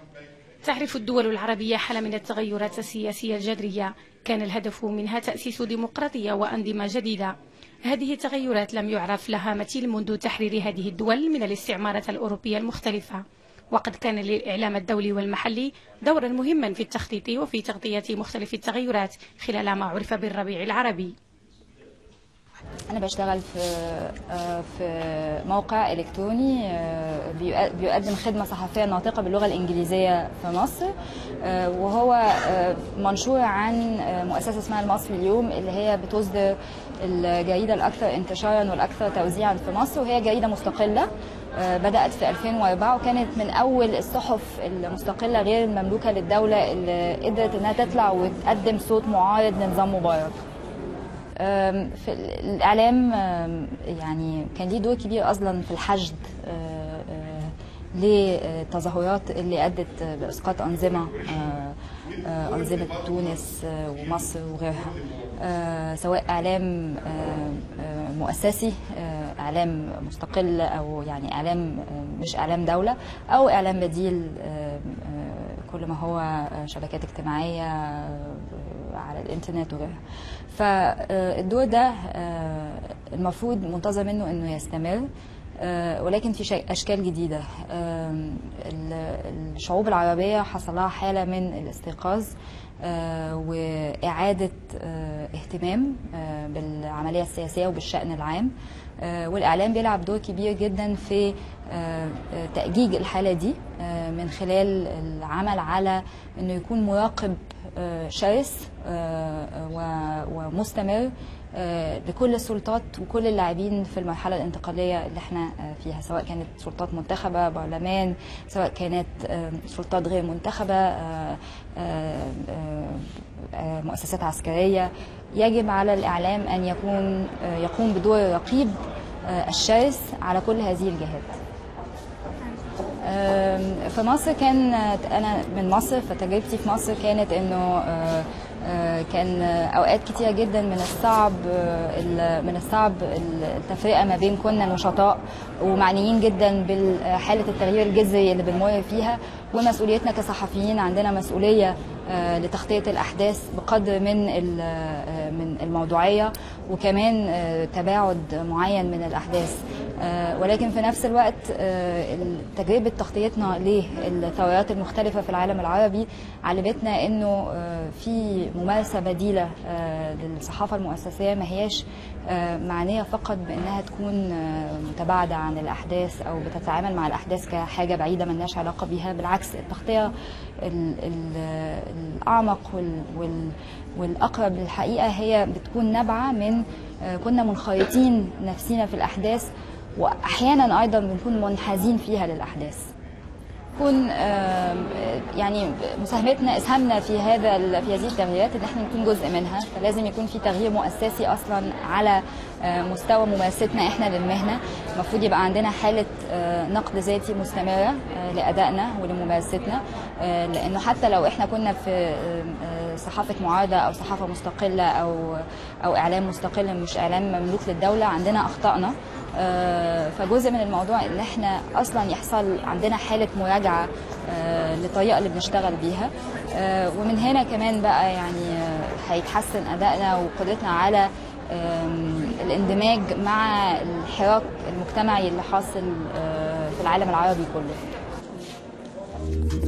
تعرف الدول العربية حالة من التغيرات السياسية الجذرية كان الهدف منها تأسيس ديمقراطية وأنظمة جديدة هذه التغيرات لم يعرف لها مثيل منذ تحرير هذه الدول من الاستعمارات الأوروبية المختلفة وقد كان للإعلام الدولي والمحلي دورا مهما في التخطيط وفي تغطية مختلف التغيرات خلال ما عرف بالربيع العربي أنا بشتغل في في موقع إلكتروني بيقدم خدمة صحفية ناطقة باللغة الإنجليزية في مصر وهو منشور عن مؤسسة اسمها المصري اليوم اللي هي بتصدر الجريدة الأكثر انتشارا والأكثر توزيعا في مصر وهي جريدة مستقلة بدأت في 2004 وكانت من أول الصحف المستقلة غير المملوكة للدولة اللي قدرت إنها تطلع وتقدم صوت معارض لنظام مبارك. في الاعلام يعني كان ليه دور كبير اصلا في الحشد للتظاهرات اللي ادت باسقاط انظمه انظمه تونس ومصر وغيرها سواء اعلام مؤسسي اعلام مستقل او يعني اعلام مش اعلام دوله او اعلام بديل كل ما هو شبكات اجتماعيه على الانترنت وغيرها فالدور ده المفروض منتظر منه انه يستمر ولكن في اشكال جديده الشعوب العربيه حصل لها حاله من الاستيقاظ واعاده اهتمام بالعمليه السياسيه وبالشان العام والاعلام بيلعب دور كبير جدا في تاجيج الحاله دي من خلال العمل على انه يكون مراقب شرس ومستمر لكل السلطات وكل اللاعبين في المرحلة الانتقالية اللي احنا فيها سواء كانت سلطات منتخبة برلمان سواء كانت سلطات غير منتخبة مؤسسات عسكرية يجب على الإعلام أن يكون يقوم بدور رقيب الشرس على كل هذه الجهات في مصر كان انا من مصر فتجربتي في مصر كانت انه كان اوقات كتيره جدا من الصعب من الصعب التفرقه ما بين كنا نشطاء ومعنيين جدا بحاله التغيير الجذري اللي بنمر فيها ومسؤوليتنا كصحفيين عندنا مسؤوليه لتغطيه الاحداث بقدر من من الموضوعيه وكمان تباعد معين من الاحداث ولكن في نفس الوقت تجربه تغطيتنا للثورات المختلفه في العالم العربي علمتنا انه في ممارسه بديله للصحافه المؤسسيه ما هياش معنيه فقط بانها تكون متباعده عن الاحداث او بتتعامل مع الاحداث كحاجه بعيده ملناش علاقه بيها بالعكس التغطيه الاعمق والاقرب للحقيقه هي بتكون نابعه من كنا منخرطين نفسينا في الاحداث واحيانا ايضا بنكون منحازين فيها للاحداث يكون يعني مساهمتنا اسهامنا في هذا في هذه التغييرات ان احنا نكون جزء منها فلازم يكون في تغيير مؤسسي اصلا على مستوى ممارستنا احنا للمهنه المفروض يبقى عندنا حاله نقد ذاتي مستمره لادائنا ولممارستنا لانه حتى لو احنا كنا في صحافه معارضه او صحافه مستقله او او اعلام مستقل مش اعلام مملوك للدوله عندنا اخطائنا فجزء من الموضوع ان احنا اصلا يحصل عندنا حاله مراجعه للطريقه اللي بنشتغل بيها ومن هنا كمان بقى يعني هيتحسن ادائنا وقدرتنا على الاندماج مع الحراك المجتمعي اللي حاصل في العالم العربي كله